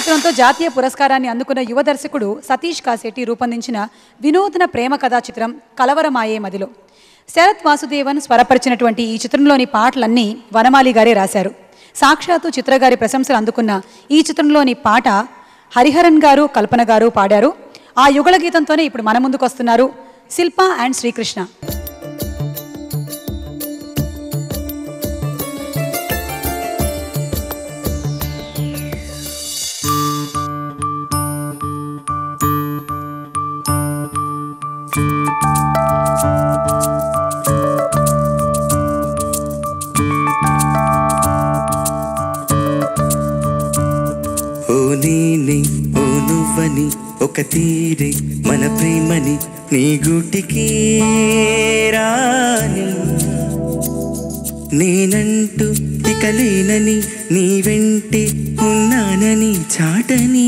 చిత్రంతో జాతీయ పురస్కారాన్ని అందుకున్న యువ దర్శకుడు సతీష్ కాశెట్టి రూపొందించిన వినూత్న ప్రేమ కథా చిత్రం కలవరమాయే మదిలో శరత్ వాసుదేవన్ స్వరపరిచినటువంటి ఈ చిత్రంలోని పాటలన్నీ వనమాలి గారే రాశారు సాక్షాత్తు చిత్రగారి ప్రశంసలు అందుకున్న ఈ చిత్రంలోని పాట హరిహరన్ గారు కల్పన గారు పాడారు ఆ యుగళ గీతంతోనే ఇప్పుడు మన ముందుకు వస్తున్నారు శిల్ప అండ్ శ్రీకృష్ణ ఓ నేనే ఓ నువ్వని ఒక తీరే మన ప్రేమని నీ గుటికి రాని నేనంటూ ఇక లేనని నీ వెంటే ఉన్నానని చాటని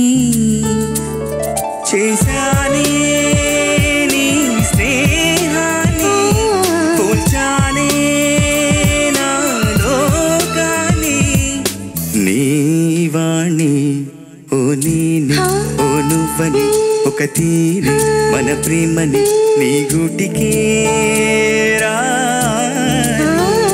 చేశానే నీ స్నేహాన్ని పోల్చానే నా లోకాన్ని నీవాణి ఓ నీని ఓ నువ్వని ఒక తీరి మన ప్రేమని నీ గుటికి రాని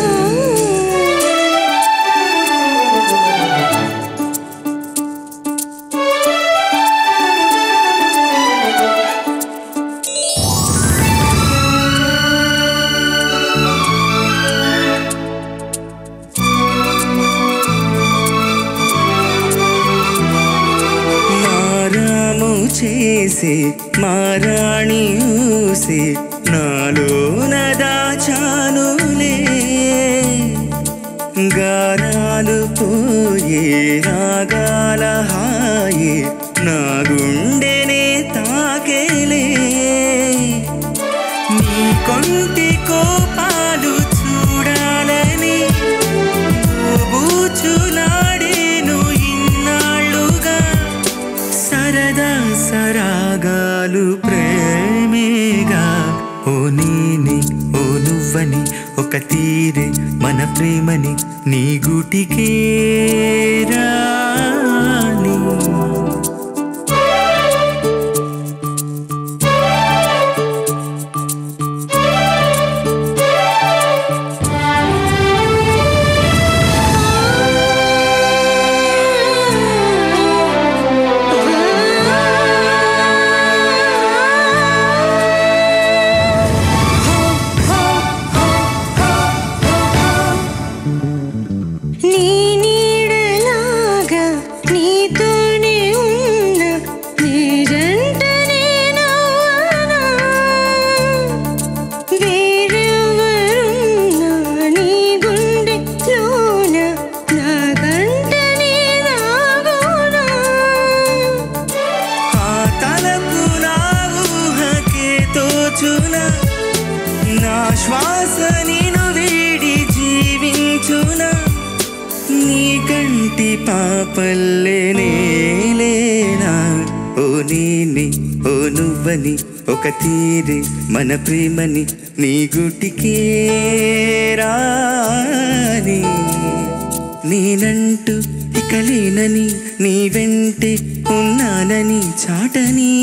మారాము చేసే మారాణి ఊసే నాలో దాచానులే గారాలు పోయే రాగాల హాయే నా గుండెనే తాకేలే నీ కొంటి కోపాలు చూడాలని బూచులాడేను ఇన్నాళ్ళుగా సరదా సరాగాలు ప్రేమేగా ఓ నేనే ఓ నువ్వని ఒక తీరే మన ప్రేమని నీ గుటికే రాని నీ నీడలాగా నీతోనే ఉన్న నీ జంట నేనవ్వనా వేరెవరున్నా నీ గుండెలోన నా గంట నేనాగునా ఆ తలపు నా ఊహకే తోచున నా శ్వాస నిను వీడి జీవించున నీ కంటి పాపల్లే నేలేనా ఓ నేనే ఓ నువ్వని ఒక తీరే మన ప్రేమని నీ గుటికే రాని నేనంటూ ఇక లేనని నీ వెంటే ఉన్నానని చాటని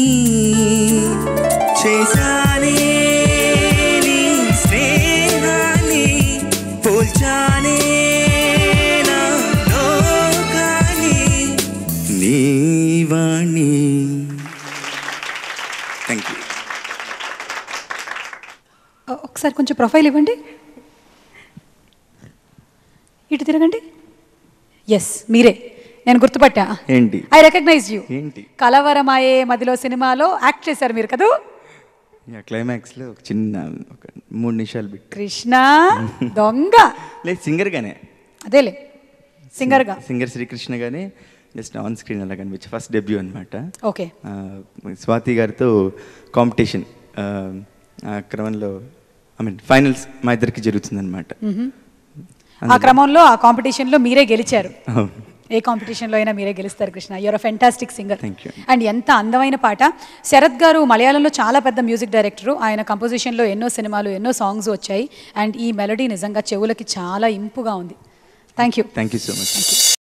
చేశానే నీ స్నేహాన్ని పోల్చానే నా లోకాన్ని నీవాణి థ్యాంక్ యూ ఒకసారి కొంచెం ప్రొఫైల్ ఇవ్వండి ఇటు తిరగండి ఎస్ మీరే నేను గుర్తుపట్టా ఏంటి? ఐ రికగ్నైజ్ యూ ఏంటి? కలవరమాయే మదిలో సినిమాలో యాక్ట్ చేశారు మీరు కదూ క్లైమాక్స్లో ఒక చిన్న ఒక మూడు నిమిషాలు బిట్ కృష్ణ దొంగ లేదు సింగర్గానే అదేలే సింగర్గా సింగర్ శ్రీకృష్ణ గానే జస్ట్ ఆన్ స్క్రీన్ అలా కనిపించి ఫస్ట్ డెబ్యూ అనమాట ఓకే స్వాతి గారితో కాంపిటీషన్ ఆ క్రమంలో ఐ మీన్ ఫైనల్స్ మా ఇద్దరికి జరుగుతుందన్నమాట ఆ క్రమంలో ఆ కాంపిటీషన్లో మీరే గెలిచారు అవును. ఏ కాంపిటీషన్లో అయినా మీరే గెలుస్తారు Krishna your a fantastic singer Thank you. And ఎంత అందమైన పాట శరత్ గారు మలయాళంలో చాలా పెద్ద మ్యూజిక్ డైరెక్టరు ఆయన కంపోజిషన్లో ఎన్నో సినిమాలు ఎన్నో సాంగ్స్ వచ్చాయి అండ్ ఈ మెలడీ నిజంగా చెవులకి చాలా ఇంపుగా ఉంది thank you thank you so much